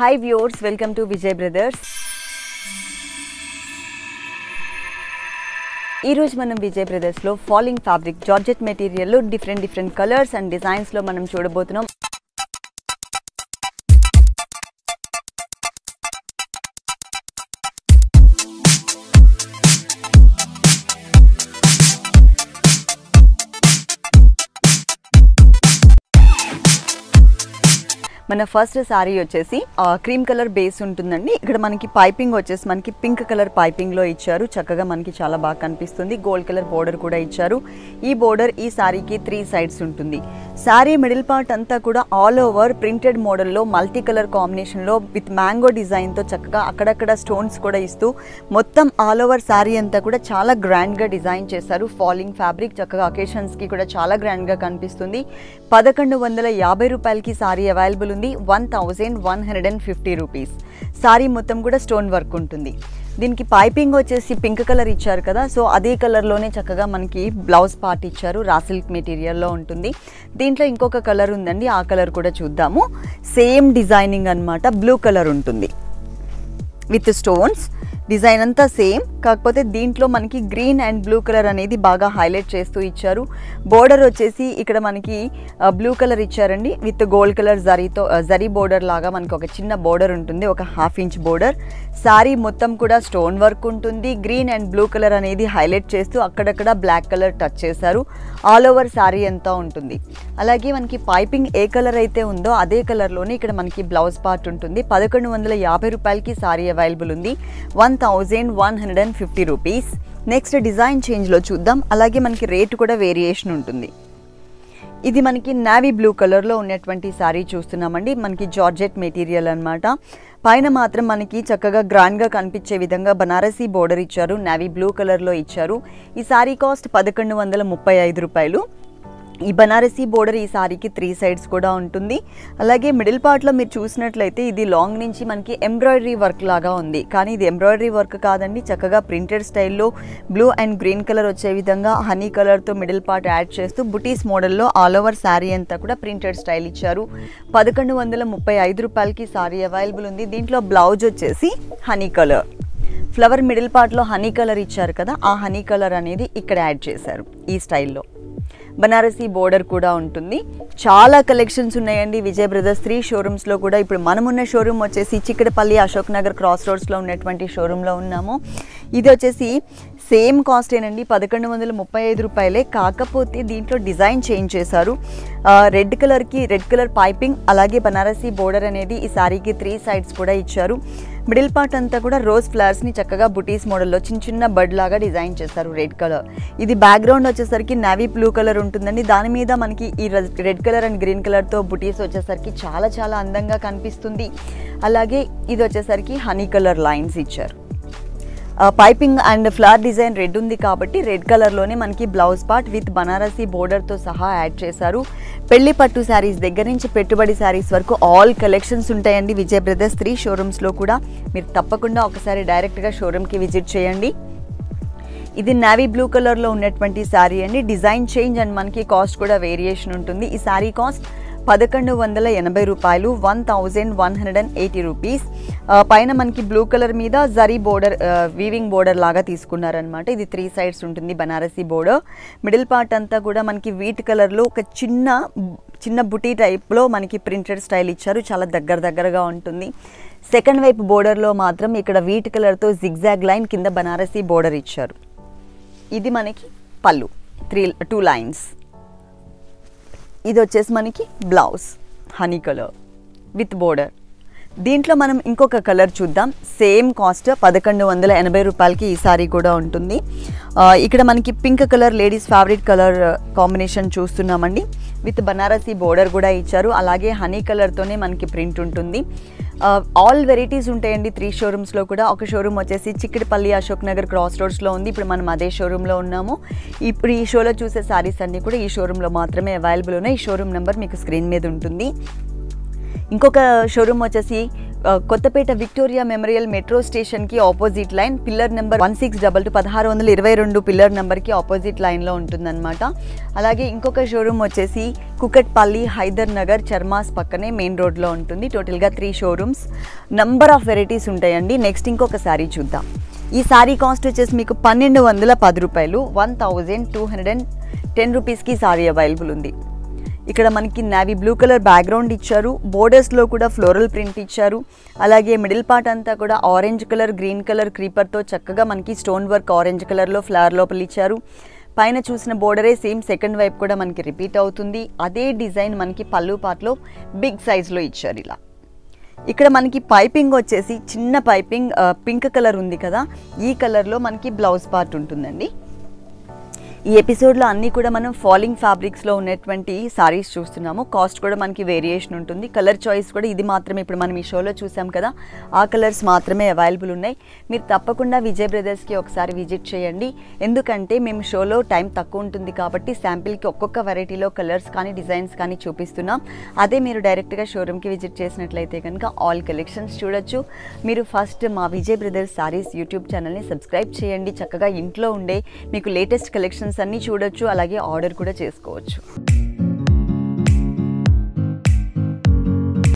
hi viewers welcome to Vijay brothers ఈరోజు మనం విజయ్ బ్రదర్స్లో ఫాలింగ్ ఫ్యాబ్రిక్ జార్జెట్ మెటీరియల్లో డిఫరెంట్ డిఫరెంట్ కలర్స్ అండ్ డిజైన్స్లో మనం చూడబోతున్నాం మన ఫస్ట్ శారీ వచ్చేసి క్రీమ్ కలర్ బేస్ ఉంటుందండి ఇక్కడ మనకి పైపింగ్ వచ్చేసి మనకి పింక్ కలర్ పైపింగ్లో ఇచ్చారు చక్కగా మనకి చాలా బాగా కనిపిస్తుంది గోల్డ్ కలర్ బోర్డర్ కూడా ఇచ్చారు ఈ బోర్డర్ ఈ శారీకి త్రీ సైడ్స్ ఉంటుంది శారీ మిడిల్ పార్ట్ అంతా కూడా ఆల్ ఓవర్ ప్రింటెడ్ మోడల్లో మల్టీ కలర్ కాంబినేషన్లో విత్ మ్యాంగో డిజైన్తో చక్కగా అక్కడక్కడ స్టోన్స్ కూడా ఇస్తూ మొత్తం ఆల్ ఓవర్ శారీ అంతా కూడా చాలా గ్రాండ్గా డిజైన్ చేశారు ఫాలింగ్ ఫ్యాబ్రిక్ చక్కగా అకేషన్స్కి కూడా చాలా గ్రాండ్గా కనిపిస్తుంది పదకొండు వందల యాభై రూపాయలకి శారీ అవైలబుల్ ఉంది one thousand one hundred and fifty rupees sari మొత్తం కూడా స్టోన్ వర్క్ ఉంటుంది దీనికి పైపింగ్ వచ్చేసి పింక్ కలర్ ఇచ్చారు కదా సో అదే కలర్లోనే చక్కగా మనకి బ్లౌజ్ పార్ట్ ఇచ్చారు రా సిల్క్ మెటీరియల్లో ఉంటుంది దీంట్లో ఇంకొక కలర్ ఉందండి ఆ కలర్ కూడా చూద్దాము సేమ్ డిజైనింగ్ అన్నమాట బ్లూ కలర్ ఉంటుంది విత్ స్టోన్స్ డిజైన్ అంతా సేమ్ కాకపోతే దీంట్లో మనకి గ్రీన్ అండ్ బ్లూ కలర్ అనేది బాగా హైలైట్ చేస్తూ ఇచ్చారు బోర్డర్ వచ్చేసి ఇక్కడ మనకి బ్లూ కలర్ ఇచ్చారండి విత్ గోల్డ్ కలర్ జరీతో జరీ బోర్డర్ లాగా మనకి ఒక చిన్న బోర్డర్ ఉంటుంది ఒక హాఫ్ ఇంచ్ బోర్డర్ శారీ మొత్తం కూడా స్టోన్ వర్క్ ఉంటుంది గ్రీన్ అండ్ బ్లూ కలర్ అనేది హైలైట్ చేస్తూ అక్కడక్కడ బ్లాక్ కలర్ టచ్ చేశారు ఆల్ ఓవర్ శారీ అంతా ఉంటుంది అలాగే మనకి పైపింగ్ ఏ కలర్ అయితే ఉందో అదే కలర్లోనే ఇక్కడ మనకి బ్లౌజ్ పార్ట్ ఉంటుంది పదకొండు వందల యాభై రూపాయలకి శారీ అవైలబుల్ ఉంది one thousand one hundred and fifty rupees next design చేంజ్లో చూద్దాం అలాగే మనకి రేటు కూడా వేరియేషన్ ఉంటుంది ఇది మనకి నావీ బ్లూ కలర్లో ఉన్నటువంటి శారీ చూస్తున్నామండి మనకి జార్జెట్ మెటీరియల్ అనమాట పైన మాత్రం మనకి చక్కగా గ్రాండ్గా కనిపించే విధంగా బనారసీ బోర్డర్ ఇచ్చారు నావీ బ్లూ కలర్లో ఇచ్చారు ఈ శారీ కాస్ట్ పదకొండు వందల ముప్పై ఐదు రూపాయలు ఈ బనారసీ బోర్డర్ ఈ సారీకి త్రీ సైడ్స్ కూడా ఉంటుంది అలాగే మిడిల్ పార్ట్లో మీరు చూసినట్లయితే ఇది లాంగ్ నుంచి మనకి ఎంబ్రాయిడరీ వర్క్ లాగా ఉంది కానీ ఇది ఎంబ్రాయిడరీ వర్క్ కాదండి చక్కగా ప్రింటెడ్ స్టైల్లో బ్లూ అండ్ గ్రీన్ కలర్ వచ్చే విధంగా హనీ కలర్తో మిడిల్ పార్ట్ యాడ్ చేస్తూ బుటీస్ మోడల్లో ఆల్ ఓవర్ శారీ అంతా కూడా ప్రింటెడ్ స్టైల్ ఇచ్చారు పదకొండు వందల ముప్పై ఐదు రూపాయలకి శారీ అవైలబుల్ ఉంది దీంట్లో బ్లౌజ్ వచ్చేసి హనీ కలర్ ఫ్లవర్ మిడిల్ పార్ట్లో హనీ కలర్ ఇచ్చారు కదా ఆ హనీ కలర్ అనేది ఇక్కడ యాడ్ చేశారు ఈ స్టైల్లో బనారసీ బోర్డర్ కూడా ఉంటుంది చాలా కలెక్షన్స్ ఉన్నాయండి విజయ్ బ్రదర్స్ త్రీ షోరూమ్స్లో కూడా ఇప్పుడు మనమున్న షోరూమ్ వచ్చేసి చిక్కడపల్లి అశోక్ నగర్ క్రాస్ రోడ్స్లో ఉన్నటువంటి షోరూంలో ఉన్నాము ఇది వచ్చేసి సేమ్ కాస్టేనండి పదకొండు వందల ముప్పై ఐదు రూపాయలే కాకపోతే దీంట్లో డిజైన్ చేంజ్ చేశారు రెడ్ కలర్కి రెడ్ కలర్ పైపింగ్ అలాగే బనారసీ బోర్డర్ అనేది ఈ శారీకి త్రీ సైడ్స్ కూడా ఇచ్చారు మిడిల్ పార్ట్ అంతా కూడా రోజ్ ఫ్లవర్స్ని చక్కగా బుటీస్ మోడల్లో చిన్న చిన్న బర్డ్ లాగా డిజైన్ చేశారు రెడ్ కలర్ ఇది బ్యాక్గ్రౌండ్ వచ్చేసరికి నావీ బ్లూ కలర్ ఉంటుందండి దాని మీద మనకి ఈ రెడ్ కలర్ అండ్ గ్రీన్ కలర్తో బుటీస్ వచ్చేసరికి చాలా చాలా అందంగా కనిపిస్తుంది అలాగే ఇది వచ్చేసరికి హనీ కలర్ లైన్స్ ఇచ్చారు piping and flower design red ఉంది కాబట్టి రెడ్ కలర్లోనే మనకి బ్లౌజ్ పార్ట్ విత్ బనారసీ బోర్డర్తో సహా యాడ్ చేశారు పెళ్లి పట్టు శారీస్ దగ్గర నుంచి పెట్టుబడి శారీస్ వరకు ఆల్ కలెక్షన్స్ ఉంటాయండి విజయ్ బ్రదర్స్ త్రీ షోరూమ్స్లో కూడా మీరు తప్పకుండా ఒకసారి డైరెక్ట్గా షోరూమ్కి విజిట్ చేయండి ఇది నావీ బ్లూ కలర్లో ఉన్నటువంటి శారీ అండి డిజైన్ చేంజ్ అండ్ మనకి కాస్ట్ కూడా వేరియేషన్ ఉంటుంది ఈ శారీ కాస్ట్ పదకొండు వందల ఎనభై రూపాయలు one thousand one hundred and eighty rupees పైన మనకి బ్లూ కలర్ మీద జరీ బోర్డర్ వీవింగ్ బోర్డర్ లాగా తీసుకున్నారనమాట ఇది త్రీ సైడ్స్ ఉంటుంది బనారసీ బోర్డర్ మిడిల్ పార్ట్ అంతా కూడా మనకి వీట్ కలర్లో ఒక చిన్న చిన్న బుటీ టైప్లో మనకి ప్రింటెడ్ స్టైల్ ఇచ్చారు చాలా దగ్గర దగ్గరగా ఉంటుంది సెకండ్ వైపు బోర్డర్లో మాత్రం ఇక్కడ వీట్ కలర్తో జిగ్జాగ్ లైన్ కింద బనారసీ బోర్డర్ ఇచ్చారు ఇది మనకి పళ్ళు త్రీ టూ లైన్స్ ఇది వచ్చేసి మనకి blouse honey colour with border దీంట్లో మనం ఇంకొక కలర్ చూద్దాం సేమ్ కాస్ట్ పదకొండు వందల ఎనభై రూపాయలకి ఈ సారీ కూడా ఉంటుంది ఇక్కడ మనకి pink colour ladies favourite colour combination చూస్తున్నామండి విత్ బనారసీ బోర్డర్ కూడా ఇచ్చారు అలాగే హనీ కలర్తోనే మనకి ప్రింట్ ఉంటుంది ఆల్ వెరైటీస్ ఉంటాయండి త్రీ షోరూమ్స్లో కూడా ఒక షోరూమ్ వచ్చేసి చిక్కడిపల్లి అశోక్ నగర్ క్రాస్ రోడ్స్లో ఉంది ఇప్పుడు మనం అదే షోరూంలో ఉన్నాము ఇప్పుడు ఈ షోలో చూసే శారీస్ అన్నీ కూడా ఈ షోరూంలో మాత్రమే అవైలబుల్ ఉన్నాయి ఈ షోరూమ్ నెంబర్ మీకు స్క్రీన్ మీద ఉంటుంది ఇంకొక షోరూమ్ వచ్చేసి ఆ, కొత్తపేట విక్టోరియా మెమోరియల్ మెట్రో స్టేషన్కి opposite line pillar number one six double two పదహారు వందల ఇరవై రెండు పిల్లర్ నెంబర్కి ఆపోజిట్ లైన్లో ఉంటుందన్నమాట అలాగే ఇంకొక షోరూమ్ వచ్చేసి కుకట్పల్లి హైదర్ నగర్ చర్మాస్ పక్కనే మెయిన్ రోడ్లో ఉంటుంది టోటల్గా three showrooms number of varieties ఉంటాయండి నెక్స్ట్ ఇంకొక శారీ చూద్దాం ఈ శారీ కాస్ట్ వచ్చేసి మీకు పన్నెండు వందల పది రూపాయలు one thousand two hundred and ten రూపీస్కి శారీ అవైలబుల్ ఉంది ఇక్కడ మనకి నావీ బ్లూ కలర్ బ్యాక్గ్రౌండ్ ఇచ్చారు బోర్డర్స్లో కూడా ఫ్లోరల్ ప్రింట్ ఇచ్చారు అలాగే మిడిల్ పార్ట్ అంతా కూడా ఆరెంజ్ కలర్ గ్రీన్ కలర్ క్రీపర్తో చక్కగా మనకి స్టోన్ వర్క్ ఆరెంజ్ కలర్లో ఫ్లవర్ లోపల ఇచ్చారు పైన చూసిన బోర్డరే సేమ్ సెకండ్ వైపు కూడా మనకి రిపీట్ అవుతుంది అదే డిజైన్ మనకి పళ్ళు పార్ట్లో బిగ్ సైజ్లో ఇచ్చారు ఇలా ఇక్కడ మనకి పైపింగ్ వచ్చేసి చిన్న పైపింగ్ ఆ, పింక్ కలర్ ఉంది కదా ఈ కలర్లో మనకి బ్లౌజ్ పార్ట్ ఉంటుందండి ఈ ఎపిసోడ్లో అన్నీ కూడా మనం ఫాలింగ్ ఫ్యాబ్రిక్స్లో ఉన్నటువంటి సారీస్ చూస్తున్నాము కాస్ట్ కూడా మనకి వేరియేషన్ ఉంటుంది కలర్ చాయిస్ కూడా ఇది మాత్రమే ఇప్పుడు మనం ఈ షోలో చూసాం కదా ఆ కలర్స్ మాత్రమే అవైలబుల్ ఉన్నాయి మీరు తప్పకుండా విజయ్ బ్రదర్స్కి ఒకసారి విజిట్ చేయండి ఎందుకంటే మేము షోలో టైం తక్కువ ఉంటుంది కాబట్టి శాంపిల్కి ఒక్కొక్క వెరైటీలో కలర్స్ కానీ డిజైన్స్ కానీ చూపిస్తున్నాం అదే మీరు డైరెక్ట్గా షోరూమ్కి విజిట్ చేసినట్లయితే కనుక ఆల్ కలెక్షన్స్ చూడొచ్చు మీరు ఫస్ట్ మా విజయ్ బ్రదర్స్ సారీస్ యూట్యూబ్ ఛానల్ని సబ్స్క్రైబ్ చేయండి చక్కగా ఇంట్లో ఉండే మీకు లేటెస్ట్ కలెక్షన్స్ అన్నీ చూడొచ్చు అలాగే ఆర్డర్ కూడా చేసుకోవచ్చు